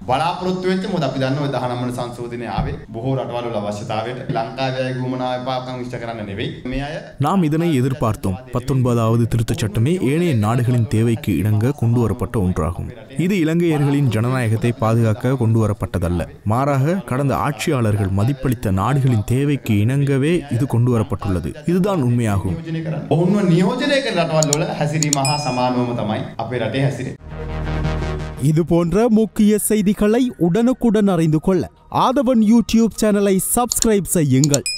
බලාපොරොත්තු වෙච්ච මොකද අපි දන්නවා 19 වන සංශෝධනය ආවේ බොහෝ රටවල් වල අවශ්‍යතාවයට ලංකාවේ අය ගුමනාව එපාකම් ඉෂ්ට කරන්න නෙවෙයි මේ අය நாம் இதனை எதிர்பார்த்தோம் பத்தொன்பதாவது திருத்தச் சட்டமே ஏனைய நாடுகளின் தேவைக்கு இணங்க கொண்டு வரப்பட்ட ஒன்றாகும் இது இலங்கையர்களின் ஜனநாயகத்தை பாதுகாக்க கொண்டு வரப்பட்டதல்ல மாறாக கடந்த ஆட்சியாளர்கள் மதிப்பளித்த நாடுகளின் தேவைக்கு இணங்கவே இது கொண்டு வரப்பட்டுள்ளது இதுதான் உண்மையாகும் නියෝජනය කරන්න. ඔවුන්ව නියෝජනය කරන රටවල් වල හැසිරීම හා සමානවම තමයි අපේ රටේ හැසිරෙන්නේ. இது போன்ற முக்கிய செய்திகளை உடனுக்குடன் அறிந்து கொள்ள ஆதவன் யூடியூப் சேனலை சப்ஸ்கிரைப் செய்யுங்கள்